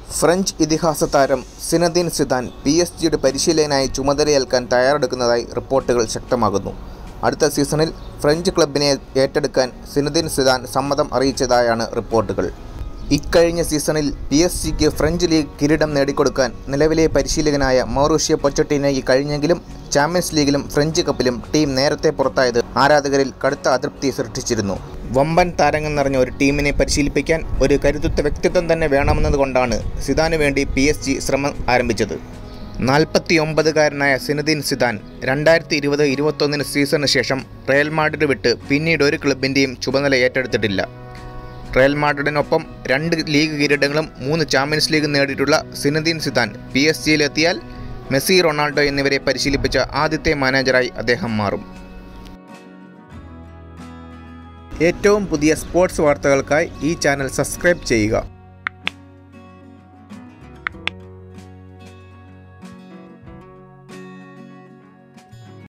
French ഇതിഹാസ താരം Zinedine Zidane P S ജിയുടെ പരിശീലകനായി ചുമതലയേൽക്കാൻ തയ്യാറെടുക്കുന്നതായി റിപ്പോർട്ടുകൾ ശക്തമാകുന്നു അടുത്ത സീസണിൽ ഫ്രഞ്ച് ക്ലബിനെ ഏറ്റെടുക്കാൻ സിനദീൻ സിദാൻ സമ്മതം അറിയിച്ചതായാണ് റിപ്പോർട്ടുകൾ ഇക്കഴിഞ്ഞ സീസണിൽ പി എസ് ജിക്ക് ഫ്രഞ്ച് ലീഗ് കിരീടം നേടിക്കൊടുക്കാൻ നിലവിലെ പരിശീലകനായ മൗറൂഷ്യ പൊച്ചട്ടിനയ്ക്ക് കഴിഞ്ഞെങ്കിലും ചാമ്പ്യൻസ് ലീഗിലും ഫ്രഞ്ച് കപ്പിലും ടീം നേരത്തെ പുറത്തായത് ആരാധകരിൽ കടുത്ത അതൃപ്തി സൃഷ്ടിച്ചിരുന്നു വമ്പൻ താരങ്ങൾ നിറഞ്ഞ ഒരു ടീമിനെ പരിശീലിപ്പിക്കാൻ ഒരു കരുത്തുറ്റ വ്യക്തിത്വം തന്നെ വേണമെന്നതുകൊണ്ടാണ് സിദാനു വേണ്ടി പി എസ് ജി ശ്രമം ആരംഭിച്ചത് നാൽപ്പത്തി ഒമ്പതുകാരനായ സിനദീൻ സിദാൻ രണ്ടായിരത്തി ഇരുപത് ഇരുപത്തൊന്നിന് സീസണിന് ശേഷം റയൽ മാഡ്രിഡ് വിട്ട് പിന്നീട് ഒരു ക്ലബിൻ്റെയും ചുമതല ഏറ്റെടുത്തിട്ടില്ല റയൽ മാഡ്രിഡിനൊപ്പം രണ്ട് ലീഗ് കിരീടങ്ങളും മൂന്ന് ചാമ്പ്യൻസ് ലീഗ് നേടിയിട്ടുള്ള സിനദീൻ സിദാൻ പി എസ് ജിയിലെത്തിയാൽ മെസ്സി റൊണാൾഡോ എന്നിവരെ പരിശീലിപ്പിച്ച ആദ്യത്തെ മാനേജറായി അദ്ദേഹം മാറും ഏറ്റവും പുതിയ സ്പോർട്സ് വാർത്തകൾക്കായി ഈ ചാനൽ സബ്സ്ക്രൈബ് ചെയ്യുക